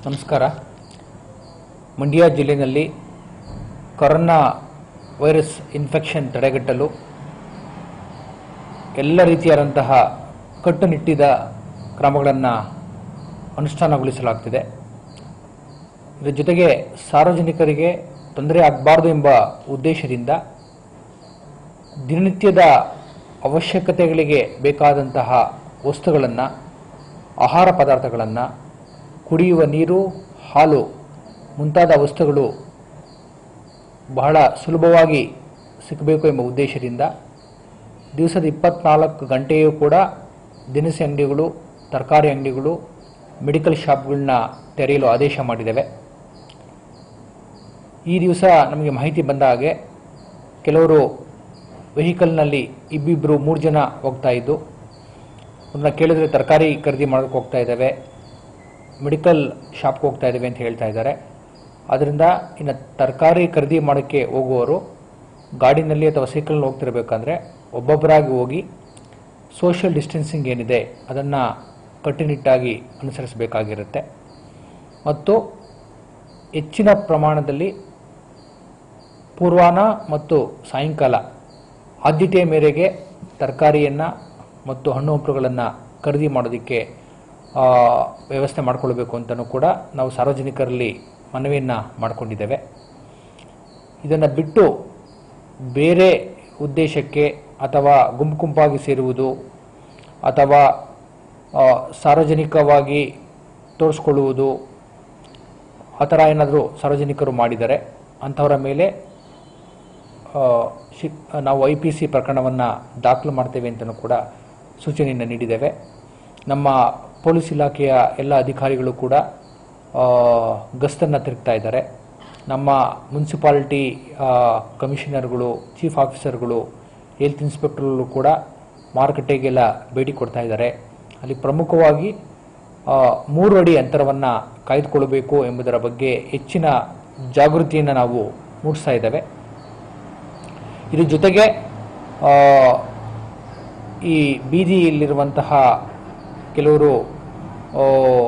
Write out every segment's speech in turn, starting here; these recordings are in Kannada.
ನಮಸ್ಕಾರ ಮಂಡ್ಯ ಜಿಲ್ಲೆಯಲ್ಲಿ ಕೊರೋನಾ ವೈರಸ್ ಇನ್ಫೆಕ್ಷನ್ ತಡೆಗಟ್ಟಲು ಎಲ್ಲ ರೀತಿಯಾದಂತಹ ಕಟ್ಟುನಿಟ್ಟಿದ ಕ್ರಮಗಳನ್ನು ಅನುಷ್ಠಾನಗೊಳಿಸಲಾಗ್ತಿದೆ ಇದರ ಜೊತೆಗೆ ಸಾರ್ವಜನಿಕರಿಗೆ ತೊಂದರೆ ಆಗಬಾರ್ದು ಎಂಬ ಉದ್ದೇಶದಿಂದ ದಿನನಿತ್ಯದ ಅವಶ್ಯಕತೆಗಳಿಗೆ ಬೇಕಾದಂತಹ ವಸ್ತುಗಳನ್ನು ಆಹಾರ ಪದಾರ್ಥಗಳನ್ನು ಕುಡಿಯುವ ನೀರು ಹಾಲು ಮುಂತಾದ ವಸ್ತುಗಳು ಬಹಳ ಸುಲಭವಾಗಿ ಸಿಗಬೇಕು ಎಂಬ ಉದ್ದೇಶದಿಂದ ದಿವಸದ ಇಪ್ಪತ್ನಾಲ್ಕು ಗಂಟೆಯೂ ಕೂಡ ದಿನಸಿ ಅಂಗಡಿಗಳು ತರಕಾರಿ ಅಂಗಡಿಗಳು ಮೆಡಿಕಲ್ ಶಾಪ್ಗಳನ್ನ ತೆರೆಯಲು ಆದೇಶ ಮಾಡಿದ್ದೇವೆ ಈ ದಿವಸ ನಮಗೆ ಮಾಹಿತಿ ಬಂದ ಹಾಗೆ ಕೆಲವರು ವೆಹಿಕಲ್ನಲ್ಲಿ ಇಬ್ಬಿಬ್ಬರು ಮೂರು ಜನ ಹೋಗ್ತಾ ಇದ್ದು ಅವ್ರನ್ನ ಕೇಳಿದ್ರೆ ತರಕಾರಿ ಖರೀದಿ ಮಾಡೋಕ್ಕೆ ಹೋಗ್ತಾ ಇದ್ದಾವೆ ಮೆಡಿಕಲ್ ಶಾಪ್ಗೆ ಹೋಗ್ತಾ ಇದ್ದೇವೆ ಅಂತ ಹೇಳ್ತಾ ಇದ್ದಾರೆ ಆದ್ದರಿಂದ ಇನ್ನು ತರಕಾರಿ ಖರೀದಿ ಮಾಡೋಕ್ಕೆ ಹೋಗುವವರು ಗಾಡಿನಲ್ಲಿ ಅಥವಾ ಸೈಕಲ್ನಲ್ಲಿ ಹೋಗ್ತಿರ್ಬೇಕಂದ್ರೆ ಒಬ್ಬೊಬ್ಬರಾಗಿ ಹೋಗಿ ಸೋಷಿಯಲ್ ಡಿಸ್ಟೆನ್ಸಿಂಗ್ ಏನಿದೆ ಅದನ್ನು ಕಟ್ಟುನಿಟ್ಟಾಗಿ ಅನುಸರಿಸಬೇಕಾಗಿರುತ್ತೆ ಮತ್ತು ಹೆಚ್ಚಿನ ಪ್ರಮಾಣದಲ್ಲಿ ಪೂರ್ವಾಹ್ನ ಮತ್ತು ಸಾಯಂಕಾಲ ಆದ್ಯತೆಯ ಮೇರೆಗೆ ತರಕಾರಿಯನ್ನು ಮತ್ತು ಹಣ್ಣು ಹಂಪಲುಗಳನ್ನು ಖರೀದಿ ಮಾಡೋದಕ್ಕೆ ಆ, ವ್ಯವಸ್ಥೆ ಮಾಡಿಕೊಳ್ಬೇಕು ಅಂತಲೂ ಕೂಡ ನಾವು ಸಾರ್ವಜನಿಕರಲ್ಲಿ ಮನವಿಯನ್ನು ಮಾಡಿಕೊಂಡಿದ್ದೇವೆ ಇದನ್ನು ಬಿಟ್ಟು ಬೇರೆ ಉದ್ದೇಶಕ್ಕೆ ಅಥವಾ ಗುಂಪು ಗುಂಪಾಗಿ ಸೇರುವುದು ಅಥವಾ ಆ, ಸಾರ್ವಜನಿಕವಾಗಿ ತೋರಿಸ್ಕೊಳ್ಳುವುದು ಆ ಥರ ಏನಾದರೂ ಸಾರ್ವಜನಿಕರು ಮಾಡಿದರೆ ಅಂಥವರ ಮೇಲೆ ಆ, ಶಿ ನಾವು ಐ ಪಿ ಸಿ ಪ್ರಕರಣವನ್ನು ದಾಖಲು ಮಾಡ್ತೇವೆ ಅಂತಲೂ ಕೂಡ ಸೂಚನೆಯನ್ನು ನೀಡಿದ್ದೇವೆ ನಮ್ಮ ಪೊಲೀಸ್ ಇಲಾಖೆಯ ಎಲ್ಲ ಅಧಿಕಾರಿಗಳು ಕೂಡ ಗಸ್ತನ್ನು ತಿರುಗ್ತಾ ಇದ್ದಾರೆ ನಮ್ಮ ಮುನ್ಸಿಪಾಲಿಟಿ ಕಮಿಷನರ್ಗಳು ಚೀಫ್ ಆಫೀಸರ್ಗಳು ಹೆಲ್ತ್ ಇನ್ಸ್ಪೆಕ್ಟರ್ಗಳು ಕೂಡ ಮಾರುಕಟ್ಟೆಗೆಲ್ಲ ಭೇಟಿ ಕೊಡ್ತಾ ಇದ್ದಾರೆ ಅಲ್ಲಿ ಪ್ರಮುಖವಾಗಿ ಆ, ಮೂರು ಅಡಿ ಅಂತರವನ್ನು ಕಾಯ್ದುಕೊಳ್ಳಬೇಕು ಎಂಬುದರ ಬಗ್ಗೆ ಹೆಚ್ಚಿನ ಜಾಗೃತಿಯನ್ನು ನಾವು ಮೂಡಿಸ್ತಾ ಇದ್ದೇವೆ ಇದ್ರ ಜೊತೆಗೆ ಆ, ಈ ಬೀದಿಯಲ್ಲಿರುವಂತಹ ಕೆಲವರು ಆ,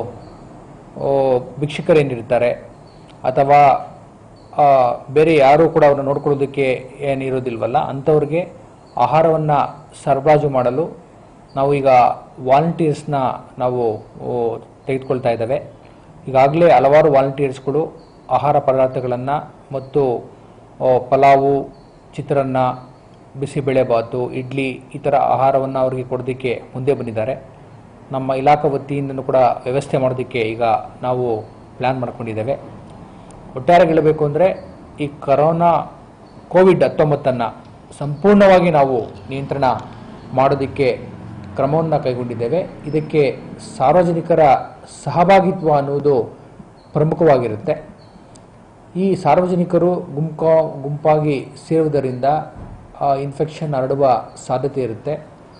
ಆ, ಭಿಕ್ಷುಕರೇನಿರ್ತಾರೆ ಅಥವಾ ಆ, ಬೇರೆ ಯಾರೂ ಕೂಡ ಅವ್ರನ್ನ ನೋಡ್ಕೊಳ್ಳೋದಕ್ಕೆ ಏನಿರೋದಿಲ್ವಲ್ಲ ಅಂಥವ್ರಿಗೆ ಆಹಾರವನ್ನು ಸರಬರಾಜು ಮಾಡಲು ನಾವು ಈಗ ವಾಲಂಟಿಯರ್ಸ್ನ ನಾವು ಓ, ತೆಗೆದುಕೊಳ್ತಾ ಇದ್ದೇವೆ ಈಗಾಗಲೇ ಹಲವಾರು ವಾಲಂಟಿಯರ್ಸ್ಗಳು ಆಹಾರ ಪದಾರ್ಥಗಳನ್ನು ಮತ್ತು ಆ, ಪಲಾವು ಚಿತ್ರಾನ್ನ ಬಿಸಿಬೇಳೆಬಾತು ಇಡ್ಲಿ ಈ ಥರ ಆಹಾರವನ್ನು ಅವರಿಗೆ ಕೊಡೋದಕ್ಕೆ ಮುಂದೆ ಬಂದಿದ್ದಾರೆ ನಮ್ಮ ಇಲಾಖಾ ವತಿಯಿಂದನೂ ಕೂಡ ವ್ಯವಸ್ಥೆ ಮಾಡೋದಕ್ಕೆ ಈಗ ನಾವು ಪ್ಲ್ಯಾನ್ ಮಾಡ್ಕೊಂಡಿದ್ದೇವೆ ಒಟ್ಟಾರೆ ಹೇಳಬೇಕು ಅಂದರೆ ಈ ಕರೋನಾ ಕೋವಿಡ್ ಹತ್ತೊಂಬತ್ತನ್ನು ಸಂಪೂರ್ಣವಾಗಿ ನಾವು ನಿಯಂತ್ರಣ ಮಾಡೋದಕ್ಕೆ ಕ್ರಮವನ್ನು ಕೈಗೊಂಡಿದ್ದೇವೆ ಇದಕ್ಕೆ ಸಾರ್ವಜನಿಕರ ಸಹಭಾಗಿತ್ವ ಅನ್ನುವುದು ಪ್ರಮುಖವಾಗಿರುತ್ತೆ ಈ ಸಾರ್ವಜನಿಕರು ಗುಂಪ ಗುಂಪಾಗಿ ಸೇರುವುದರಿಂದ ಆ ಇನ್ಫೆಕ್ಷನ್ ಹರಡುವ ಸಾಧ್ಯತೆ ಇರುತ್ತೆ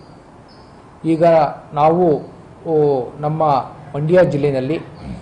ಈಗ ನಾವು ಓ, ನಮ್ಮ ಮಂಡ್ಯ ಜಿಲ್ಲೆಯಲ್ಲಿ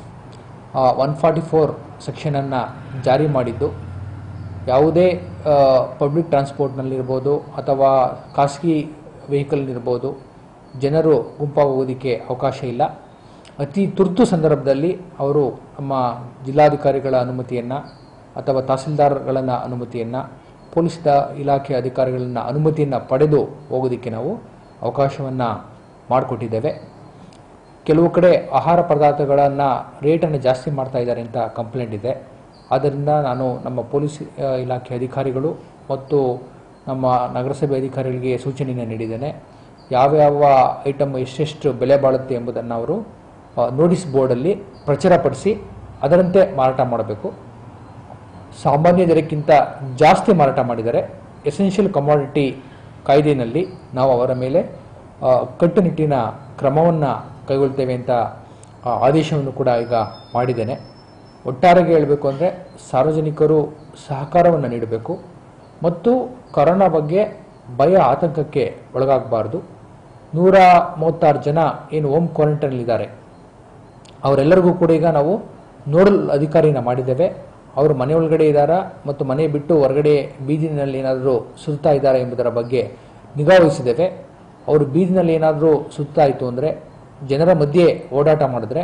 ಒನ್ ಫಾರ್ಟಿ ಫೋರ್ ಸೆಕ್ಷನನ್ನು ಜಾರಿ ಮಾಡಿದ್ದು ಯಾವುದೇ ಪಬ್ಲಿಕ್ ಟ್ರಾನ್ಸ್ಪೋರ್ಟ್ನಲ್ಲಿರ್ಬೋದು ಅಥವಾ ಖಾಸಗಿ ವೆಹಿಕಲ್ನಿರ್ಬೋದು ಜನರು ಗುಂಪಾಗುವುದಕ್ಕೆ ಅವಕಾಶ ಇಲ್ಲ ಅತಿ ತುರ್ತು ಸಂದರ್ಭದಲ್ಲಿ ಅವರು ನಮ್ಮ ಜಿಲ್ಲಾಧಿಕಾರಿಗಳ ಅನುಮತಿಯನ್ನು ಅಥವಾ ತಹಸೀಲ್ದಾರ್ಗಳನ್ನು ಅನುಮತಿಯನ್ನು ಪೊಲೀಸ್ ದ- ಇಲಾಖೆ ಅಧಿಕಾರಿಗಳನ್ನ ಅನುಮತಿಯನ್ನು ಪಡೆದು ಹೋಗೋದಕ್ಕೆ ನಾವು ಅವಕಾಶವನ್ನು ಮಾಡಿಕೊಟ್ಟಿದ್ದೇವೆ ಕೆಲವು ಕಡೆ ಆಹಾರ ಪದಾರ್ಥಗಳನ್ನು ರೇಟನ್ನು ಜಾಸ್ತಿ ಮಾಡ್ತಾ ಇದ್ದಾರೆ ಅಂತ ಕಂಪ್ಲೇಂಟ್ ಇದೆ ಆದ್ದರಿಂದ ನಾನು ನಮ್ಮ ಪೊಲೀಸ್ ಆ, ಇಲಾಖೆ ಅಧಿಕಾರಿಗಳು ಮತ್ತು ನಮ್ಮ ನಗರಸಭೆ ಅಧಿಕಾರಿಗಳಿಗೆ ಸೂಚನೆಯನ್ನು ನೀಡಿದ್ದೇನೆ ಯಾವ್ಯಾವ ಐಟಮ್ ಎಷ್ಟೆಷ್ಟು ಬೆಲೆ ಬಾಳುತ್ತೆ ಎಂಬುದನ್ನು ಅವರು ಆ, ನೋಟಿಸ್ ಬೋರ್ಡಲ್ಲಿ ಪ್ರಚಾರಪಡಿಸಿ ಅದರಂತೆ ಮಾರಾಟ ಮಾಡಬೇಕು ಸಾಮಾನ್ಯ ದರಕ್ಕಿಂತ ಜಾಸ್ತಿ ಮಾರಾಟ ಮಾಡಿದರೆ ಎಸೆನ್ಷಿಯಲ್ ಕಮಾಡಿಟಿ ಕಾಯ್ದೆಯಲ್ಲಿ ನಾವು ಅವರ ಮೇಲೆ ಆ, ಕಟ್ಟುನಿಟ್ಟಿನ ಕ್ರಮವನ್ನು ಕೈಗೊಳ್ತೇವೆ ಅಂತ ಆ, ಆದೇಶವನ್ನು ಕೂಡ ಈಗ ಮಾಡಿದ್ದೇನೆ ಒಟ್ಟಾರೆಗೆ ಹೇಳಬೇಕು ಅಂದರೆ ಸಾರ್ವಜನಿಕರು ಸಹಕಾರವನ್ನು ನೀಡಬೇಕು ಮತ್ತು ಕೊರೋನಾ ಬಗ್ಗೆ ಭಯ ಆತಂಕಕ್ಕೆ ಒಳಗಾಗಬಾರ್ದು ನೂರ ಮೂವತ್ತಾರು ಜನ ಏನು ಹೋಮ್ ಕ್ವಾರಂಟೈನಲ್ಲಿದ್ದಾರೆ ಅವರೆಲ್ಲರಿಗೂ ಕೂಡ ಈಗ ನಾವು ನೋಡಲ್ ಅಧಿಕಾರಿನ ಮಾಡಿದ್ದೇವೆ ಅವರು ಮನೆ ಒಳಗಡೆ ಇದ್ದಾರಾ ಮತ್ತು ಮನೆ ಬಿಟ್ಟು ಹೊರಗಡೆ ಬೀದಿನಲ್ಲಿ ಏನಾದರೂ ಸುತ್ತಾ ಇದ್ದಾರೆ ಎಂಬುದರ ಬಗ್ಗೆ ನಿಗಾ ವಹಿಸಿದ್ದೇವೆ ಅವರು ಬೀದಿನಲ್ಲಿ ಏನಾದರೂ ಸುತ್ತಾಯಿತು ಅಂದರೆ ಜನರ ಮಧ್ಯೆ ಓಡಾಟ ಮಾಡಿದ್ರೆ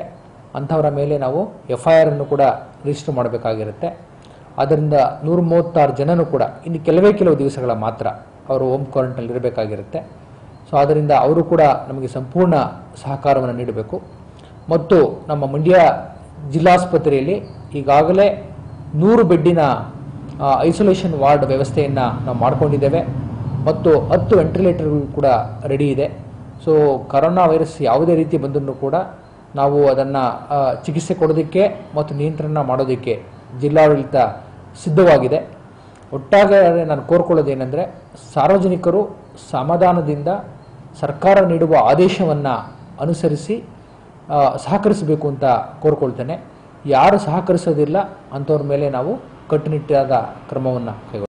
ಅಂಥವರ ಮೇಲೆ ನಾವು ಎಫ್ ಐ ಆರನ್ನು ಕೂಡ ರಿಜಿಸ್ಟರ್ ಮಾಡಬೇಕಾಗಿರುತ್ತೆ ಆದ್ದರಿಂದ ನೂರ ಮೂವತ್ತಾರು ಜನನು ಕೂಡ ಇನ್ನು ಕೆಲವೇ ಕೆಲವು ದಿವಸಗಳ ಮಾತ್ರ ಅವರು ಹೋಮ್ ಕ್ವಾರಂಟೈನಲ್ಲಿ ಇರಬೇಕಾಗಿರುತ್ತೆ ಸೊ ಆದ್ದರಿಂದ ಅವರು ಕೂಡ ನಮಗೆ ಸಂಪೂರ್ಣ ಸಹಕಾರವನ್ನು ನೀಡಬೇಕು ಮತ್ತು ನಮ್ಮ ಮಂಡ್ಯ ಜಿಲ್ಲಾಸ್ಪತ್ರೆಯಲ್ಲಿ ಈಗಾಗಲೇ ನೂರು ಬೆಡ್ಡಿನ ಐಸೋಲೇಷನ್ ವಾರ್ಡ್ ವ್ಯವಸ್ಥೆಯನ್ನು ನಾವು ಮಾಡಿಕೊಂಡಿದ್ದೇವೆ ಮತ್ತು ಹತ್ತು ವೆಂಟಿಲೇಟರ್ಗಳು ಕೂಡ ರೆಡಿ ಇದೆ ಸೊ ಕರೋನಾ ವೈರಸ್ ಯಾವುದೇ ರೀತಿ ಬಂದರೂ ಕೂಡ ನಾವು ಅದನ್ನು ಚಿಕಿತ್ಸೆ ಕೊಡೋದಕ್ಕೆ ಮತ್ತು ನಿಯಂತ್ರಣ ಮಾಡೋದಕ್ಕೆ ಜಿಲ್ಲಾಡಳಿತ ಸಿದ್ಧವಾಗಿದೆ ಒಟ್ಟಾರೆ ನಾನು ಕೋರ್ಕೊಳ್ಳೋದೇನೆಂದರೆ ಸಾರ್ವಜನಿಕರು ಸಮಾಧಾನದಿಂದ ಸರ್ಕಾರ ನೀಡುವ ಆದೇಶವನ್ನು ಅನುಸರಿಸಿ ಆ, ಸಹಕರಿಸಬೇಕು ಅಂತ ಕೋರ್ಕೊಳ್ತೇನೆ ಯಾರು ಸಹಕರಿಸೋದಿಲ್ಲ ಅಂಥವ್ರ ಮೇಲೆ ನಾವು ಕಟ್ಟುನಿಟ್ಟಾದ ಕ್ರಮವನ್ನು ಕೈಗೊಳ್ಳುತ್ತೇವೆ